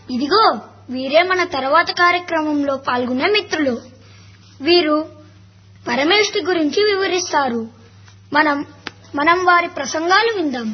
ఇదిగో వీరే మన తర్వాత కార్యక్రమంలో పాల్గొనే మిత్రులు వీరు పరమేష్టి గురించి వివరిస్తారు మనం మనం వారి ప్రసంగాలు విందాం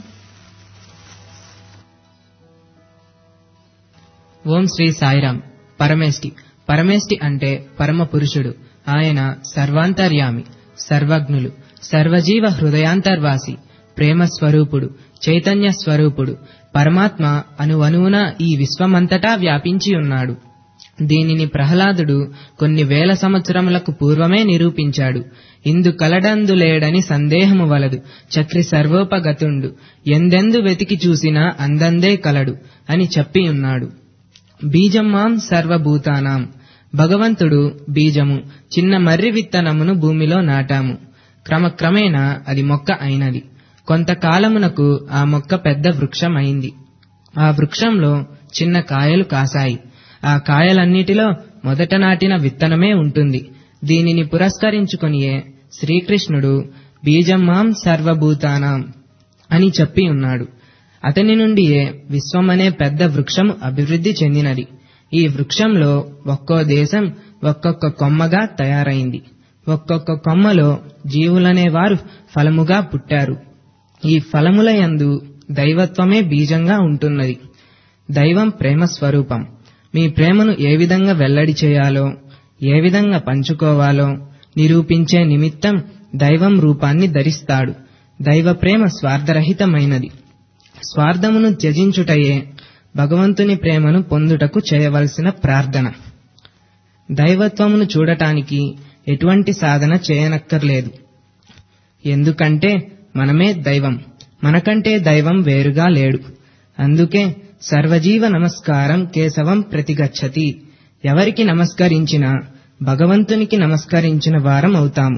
ఓం శ్రీ సాయిరాం పరమేష్టి పరమేష్టి అంటే పరమ పురుషుడు ఆయన సర్వాంతర్యామి సర్వజ్ఞులు సర్వజీవ హృదయాంతర్వాసి ప్రేమ స్వరూపుడు చైతన్య స్వరూపుడు పరమాత్మ అనువనువున ఈ విశ్వమంతటా వ్యాపించి ఉన్నాడు దీనిని ప్రహ్లాదుడు కొన్ని వేల సంవత్సరములకు పూర్వమే నిరూపించాడు ఇందు కలడందు లేడని సందేహము వలదు చక్రి సర్వోపగతుండు ఎందెందు వెతికి చూసినా అందందే కలడు అని చెప్పి ఉన్నాడు బీజం మాం సర్వభూతానాం భగవంతుడు బీజము చిన్న మర్రి విత్తనమును భూమిలో నాటాము క్రమక్రమేణా అది మొక్క అయినది కొంతకాలమునకు ఆ మొక్క పెద్ద వృక్షం అయింది ఆ వృక్షంలో చిన్న కాయలు కాసాయి ఆ కాయలన్నిటిలో మొదట నాటిన విత్తనమే ఉంటుంది దీనిని పురస్కరించుకొనియే శ్రీకృష్ణుడు బీజం మాం సర్వభూతానాం అని చెప్పి ఉన్నాడు అతని నుండియే విశ్వమనే పెద్ద వృక్షం అభివృద్ధి చెందినది ఈ వృక్షంలో ఒక్కో దేశం ఒక్కొక్క కొమ్మగా తయారైంది ఒక్కొక్క కొమ్మలో జీవులనే వారు ఫలముగా పుట్టారు ఈ ఫలముల యందు దైవత్వమే బీజంగా ఉంటున్నది దైవం ప్రేమ స్వరూపం మీ ప్రేమను ఏ విధంగా వెల్లడి చేయాలో ఏ విధంగా పంచుకోవాలో నిరూపించే నిమిత్తం దైవం రూపాన్ని ధరిస్తాడు దైవ ప్రేమ స్వార్థరహితమైనది స్వార్థమును త్యజించుటయే భగవంతుని ప్రేమను పొందుటకు చేయవలసిన ప్రార్థన దైవత్వమును చూడటానికి ఎటువంటి సాధన చేయనక్కర్లేదు ఎందుకంటే మనమే దైవం మనకంటే దైవం వేరుగా లేడు అందుకే సర్వజీవ నమస్కారం కేశవం ప్రతిగచ్చతి ఎవరికి నమస్కరించినా భగవంతునికి నమస్కరించిన వారం అవుతాము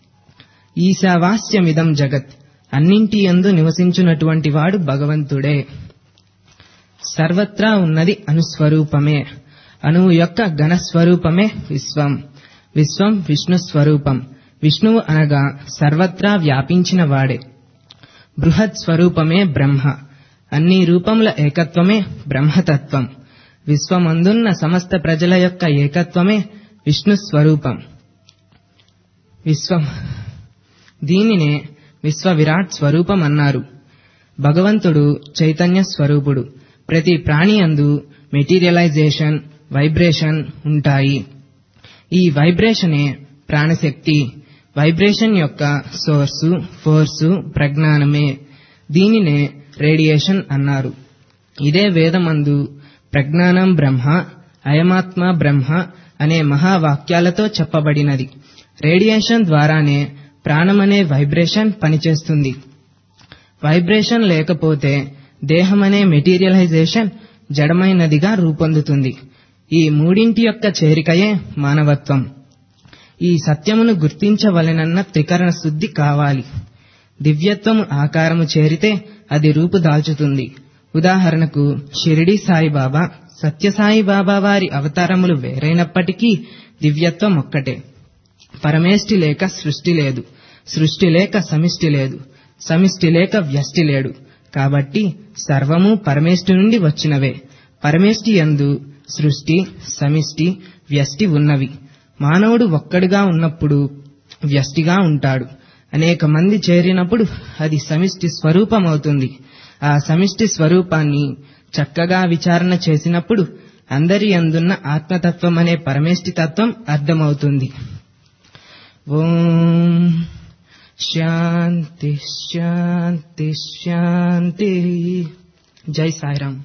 ఈశావాస్యమిదం జగత్ అన్నింటి యందు నివసించున్నటువంటి వాడు భగవంతుడే సర్వత్రా ఉన్నది అనుస్వరూపమే అణువు యొక్క ఘనస్వరూపమే విశ్వం విశ్వం విష్ణు స్వరూపం విష్ణువు అనగా సర్వత్రా వ్యాపించిన వాడే బృహత్ స్వరూపమే బ్రహ్మ అన్ని రూపముల ఏకత్వమే బ్రహ్మతత్వం విశ్వమందున్న సమస్త ప్రజల యొక్క ఏకత్వమే విష్ణు స్వరూపం విశ్వం దీనినే విశ్వ విరాట్ స్వరూపం అన్నారు భగవంతుడు చైతన్య స్వరూపుడు ప్రతి ప్రాణి అందు మెటీరియలైజేషన్ వైబ్రేషన్ ఉంటాయి ఈ వైబ్రేషనే ప్రాణశక్తి వైబ్రేషన్ యొక్క సోర్సు ఫోర్సు ప్రజ్ఞానమే దీనినే రేడియేషన్ అన్నారు ఇదే వేదమందు ప్రజ్ఞానం బ్రహ్మ అయమాత్మ బ్రహ్మ అనే మహావాక్యాలతో చెప్పబడినది రేడియేషన్ ద్వారానే ప్రాణమనే వైబ్రేషన్ పనిచేస్తుంది వైబ్రేషన్ లేకపోతే దేహమనే మెటీరియలైజేషన్ జడమైనదిగా రూపొందుతుంది ఈ మూడింటి యొక్క చేరికయే మానవత్వం ఈ సత్యమును గుర్తించవలెనన్న త్రికరణ శుద్ధి కావాలి దివ్యత్వము ఆకారము చేరితే అది రూపు దాల్చుతుంది ఉదాహరణకు షిరిడి సాయిబాబా సత్యసాయి బాబా వారి అవతారములు వేరైనప్పటికీ దివ్యత్వం ఒక్కటే పరమేష్టి లేక సృష్టి లేదు సృష్టి లేక సమిష్టి లేదు సమిష్టి లేక వ్యష్టి లేడు కాబట్టి సర్వము పరమేష్టి నుండి వచ్చినవే పరమేష్టి యందు సృష్టి సమిష్టి వ్యష్టి ఉన్నవి మానవుడు ఒక్కడిగా ఉన్నప్పుడు వ్యష్టిగా ఉంటాడు అనేక మంది చేరినప్పుడు అది సమిష్టి స్వరూపం అవుతుంది ఆ సమిష్టి స్వరూపాన్ని చక్కగా విచారణ చేసినప్పుడు అందరి అందున్న ఆత్మతత్వం అనే పరమేష్టి తత్వం అర్థమవుతుంది ఓం శాంతి శాంతి శాంతి జై సాయిరామ్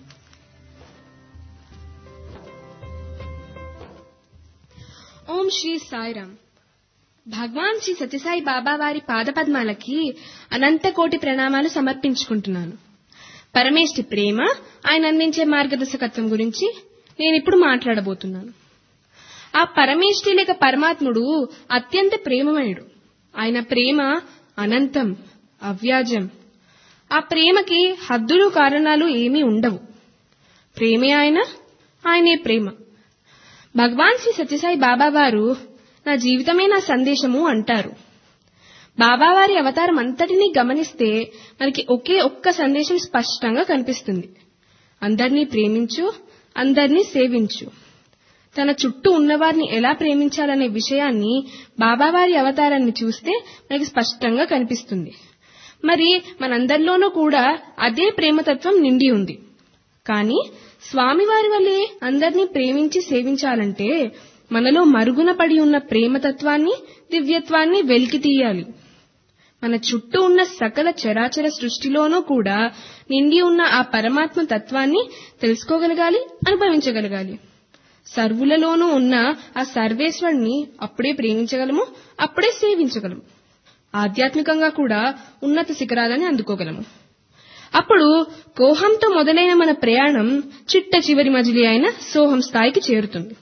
ఓం శ్రీ సాయిరామ్ భగవాన్ శ్రీ సత్యసాయి బాబా వారి పాదపద్మాలకి అనంత కోటి ప్రణామాలు సమర్పించుకుంటున్నాను పరమేష్టి ప్రేమ ఆయన అందించే మార్గదర్శకత్వం గురించి నేను ఇప్పుడు మాట్లాడబోతున్నాను ఆ పరమేష్టి లేక పరమాత్ముడు అత్యంత ప్రేమమయుడు ఆయన ప్రేమ అనంతం అవ్యాజం ఆ ప్రేమకి హద్దులు కారణాలు ఏమీ ఉండవు ప్రేమే ఆయన ఆయనే ప్రేమ భగవాన్ శ్రీ సత్యసాయి బాబా వారు నా జీవితమే నా సందేశము అంటారు బాబావారి అవతారం అంతటినీ గమనిస్తే మనకి ఒకే ఒక్క సందేశం స్పష్టంగా కనిపిస్తుంది అందరినీ ప్రేమించు అందరినీ సేవించు తన చుట్టూ ఉన్నవారిని ఎలా ప్రేమించాలనే విషయాన్ని బాబావారి అవతారాన్ని చూస్తే మనకి స్పష్టంగా కనిపిస్తుంది మరి మనందరిలోనూ కూడా అదే ప్రేమతత్వం నిండి ఉంది కానీ స్వామివారి వల్లే అందరినీ ప్రేమించి సేవించాలంటే మనలో మరుగున పడి ఉన్న ప్రేమతత్వాన్ని దివ్యత్వాన్ని వెలికి తీయాలి మన చుట్టూ ఉన్న సకల చరాచర సృష్టిలోనూ కూడా నిండి ఉన్న ఆ పరమాత్మ తత్వాన్ని తెలుసుకోగలగాలి అనుభవించగలగాలి సర్వులలోనూ ఉన్న ఆ సర్వేశ్వరుణ్ణి అప్పుడే ప్రేమించగలము అప్పుడే సేవించగలము ఆధ్యాత్మికంగా కూడా ఉన్నత శిఖరాలని అందుకోగలము అప్పుడు కోహంతో మొదలైన మన ప్రయాణం చిట్ట చివరి మజిలీ అయిన సోహం స్థాయికి చేరుతుంది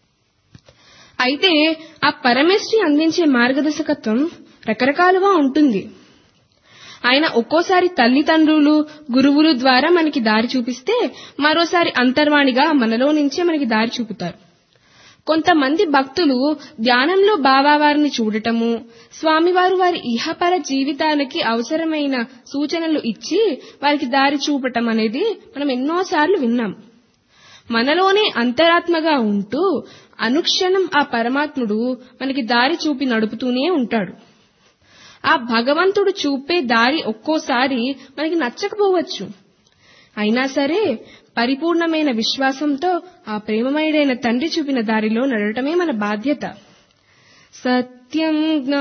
అయితే ఆ పరమేశ్వరి అందించే మార్గదర్శకత్వం రకరకాలుగా ఉంటుంది ఆయన ఒక్కోసారి తల్లిదండ్రులు గురువులు ద్వారా మనకి దారి చూపిస్తే మరోసారి అంతర్వాణిగా మనలో నుంచే మనకి దారి చూపుతారు కొంతమంది భక్తులు ధ్యానంలో బాబావారిని చూడటము స్వామివారు వారి ఇహపర జీవితానికి అవసరమైన సూచనలు ఇచ్చి వారికి దారి చూపటం అనేది మనం ఎన్నోసార్లు విన్నాం మనలోనే అంతరాత్మగా ఉంటూ అనుక్షణం ఆ పరమాత్ముడు మనకి దారి చూపి నడుపుతూనే ఉంటాడు ఆ భగవంతుడు చూపే దారి ఒక్కోసారి మనకి నచ్చకపోవచ్చు అయినా సరే పరిపూర్ణమైన విశ్వాసంతో ఆ ప్రేమమయుడైన తండ్రి చూపిన దారిలో నడవటమే మన బాధ్యత సత్యం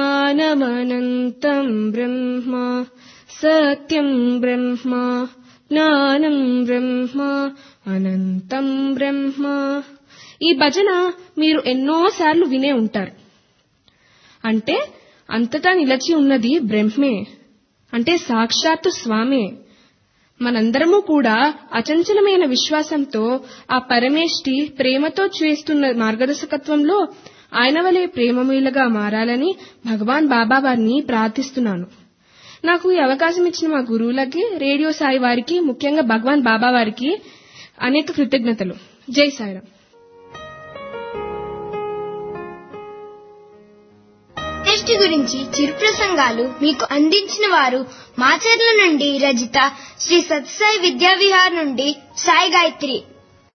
జ్ఞానమనంతం బ్రహ్మ సత్యం బ్రహ్మ జ్ఞానం బ్రహ్మ అనంతం బ్రహ్మ ఈ భజన మీరు ఎన్నోసార్లు వినే ఉంటారు అంటే అంతటా నిలచి ఉన్నది బ్రహ్మే అంటే సాక్షాత్తు స్వామే మనందరము కూడా అచంచలమైన విశ్వాసంతో ఆ పరమేష్టి ప్రేమతో చేస్తున్న మార్గదర్శకత్వంలో ఆయన వలె ప్రేమమయులుగా మారాలని భగవాన్ బాబా వారిని ప్రార్థిస్తున్నాను నాకు ఈ అవకాశం ఇచ్చిన మా గురువులకి రేడియో సాయి వారికి ముఖ్యంగా భగవాన్ బాబా వారికి అనేక కృతజ్ఞతలు జై సాయిరాం టెస్ట్ గురించి చిరు ప్రసంగాలు మీకు అందించిన వారు మాచర్ల నుండి రజిత శ్రీ సత్సాయి విద్యా విహార్ నుండి సాయి గాయత్రి